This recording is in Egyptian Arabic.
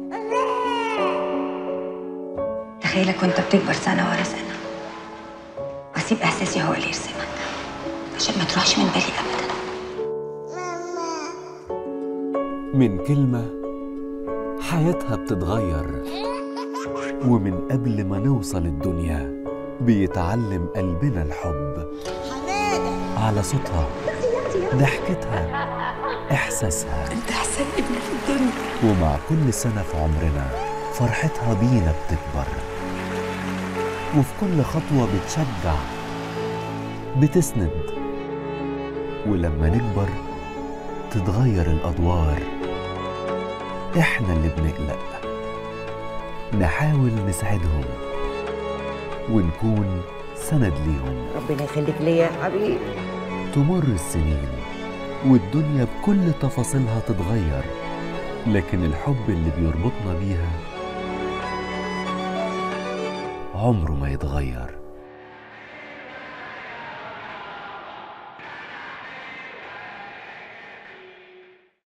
تخيلك وانت بتكبر سنة ورا سنة واسيب احساسي هو اللي يرسمك عشان ما تروحش من بالي ابدا من كلمة حياتها بتتغير ومن قبل ما نوصل الدنيا بيتعلم قلبنا الحب على صوتها ضحكتها إحساسها انت احسن ابن في الدنيا ومع كل سنة في عمرنا فرحتها بينا بتكبر وفي كل خطوة بتشجع بتسند ولما نكبر تتغير الأدوار إحنا اللي بنقلق نحاول نساعدهم ونكون سند ليهم ربنا يخليك ليا يا حبيبي تمر السنين والدنيا بكل تفاصيلها تتغير لكن الحب اللي بيربطنا بيها عمره ما يتغير